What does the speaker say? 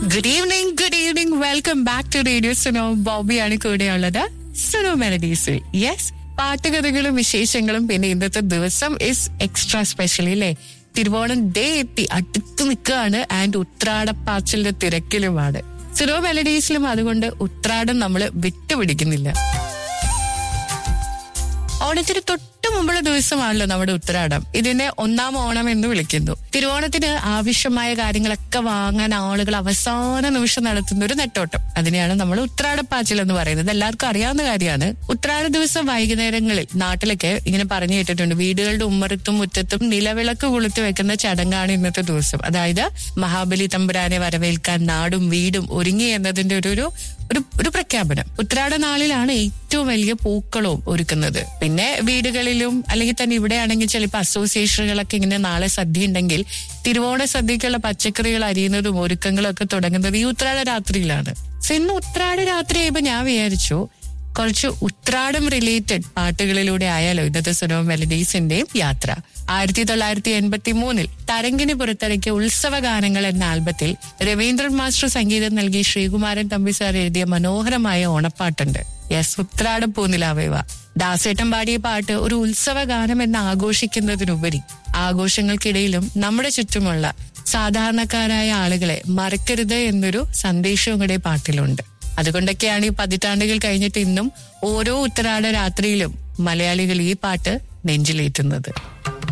good evening good evening welcome back to radio Suno ബോബിയാണ് കൂടെയുള്ളത് Suno മെലഡീസിൽ yes പാട്ടുകഥകളും വിശേഷങ്ങളും പിന്നെ ഇന്നത്തെ ദിവസം ഇസ് എക്സ്ട്രാ സ്പെഷ്യൽ ഇല്ലേ തിരുവോണം ഡേ എത്തി അടുത്ത് നിൽക്കുകയാണ് ആൻഡ് ഉത്രാടപ്പാച്ചിലിന്റെ തിരക്കിലുമാണ് സുനോ മെലഡീസിലും അതുകൊണ്ട് ഉത്രാടം നമ്മൾ വിട്ടുപിടിക്കുന്നില്ല ഓണത്തിന് തൊട്ട് മുമ്പുള്ള ദിവസമാണല്ലോ നമ്മുടെ ഉത്തരാടം ഇതിനെ ഒന്നാം ഓണം എന്ന് വിളിക്കുന്നു തിരുവോണത്തിന് ആവശ്യമായ കാര്യങ്ങളൊക്കെ വാങ്ങാൻ ആളുകൾ അവസാന നിമിഷം നടത്തുന്ന ഒരു നെട്ടോട്ടം അതിനെയാണ് നമ്മൾ ഉത്രാടപ്പാച്ചിൽ എന്ന് പറയുന്നത് എല്ലാവർക്കും അറിയാവുന്ന കാര്യമാണ് ഉത്രാട ദിവസം വൈകുന്നേരങ്ങളിൽ നാട്ടിലൊക്കെ ഇങ്ങനെ പറഞ്ഞു കേട്ടിട്ടുണ്ട് വീടുകളുടെ ഉമ്മറത്തും മുറ്റത്തും നിലവിളക്ക് കൊളുത്തി വെക്കുന്ന ചടങ്ങാണ് ഇന്നത്തെ ദിവസം അതായത് മഹാബലി തമ്പുരാനെ വരവേൽക്കാൻ നാടും വീടും ഒരുങ്ങി എന്നതിന്റെ ഒരു ഒരു ഒരു ഒരു പ്രഖ്യാപനം ഉത്രാട നാളിലാണ് ഏറ്റവും വലിയ പൂക്കളവും ഒരുക്കുന്നത് പിന്നെ വീടുകളിലും അല്ലെങ്കിൽ തന്നെ ഇവിടെയാണെങ്കിൽ ചിലപ്പോൾ അസോസിയേഷനുകളൊക്കെ ഇങ്ങനെ നാളെ സദ്യ ഉണ്ടെങ്കിൽ തിരുവോണ സദ്യക്കുള്ള പച്ചക്കറികൾ അരിയുന്നതും ഒരുക്കങ്ങളും ഒക്കെ തുടങ്ങുന്നത് ഈ ഉത്രാട രാത്രിയിലാണ് സോ ഇന്ന് ഉത്രാട രാത്രി ആയപ്പോ ഞാൻ വിചാരിച്ചു കുറച്ച് ഉത്രാടം റിലേറ്റഡ് പാട്ടുകളിലൂടെ ആയാലോ ഇന്നത്തെ സുനോ മെലഡീസിന്റെയും യാത്ര ആയിരത്തി തൊള്ളായിരത്തി എൺപത്തി മൂന്നിൽ തരങ്കിന് പുറത്തിറക്കിയ ഉത്സവ ഗാനങ്ങൾ എന്ന ആൽബത്തിൽ രവീന്ദ്രൻ മാസ്റ്റർ സംഗീതം നൽകി ശ്രീകുമാരൻ തമ്പി സാർ എഴുതിയ മനോഹരമായ ഓണപ്പാട്ടുണ്ട് യെസ് ഉത്രാട പൂനിലാവേവ ദാസേട്ടൻ പാടിയ പാട്ട് ഒരു ഉത്സവ ഗാനം എന്ന് ആഘോഷിക്കുന്നതിനുപരി ആഘോഷങ്ങൾക്കിടയിലും നമ്മുടെ ചുറ്റുമുള്ള സാധാരണക്കാരായ ആളുകളെ മറക്കരുത് എന്നൊരു സന്ദേശവും കൂടെ പാട്ടിലുണ്ട് അതുകൊണ്ടൊക്കെയാണ് ഈ പതിറ്റാണ്ടുകൾ കഴിഞ്ഞിട്ട് ഇന്നും ഓരോ ഉത്തരാട രാത്രിയിലും മലയാളികൾ ഈ പാട്ട് നെഞ്ചിലേറ്റുന്നത്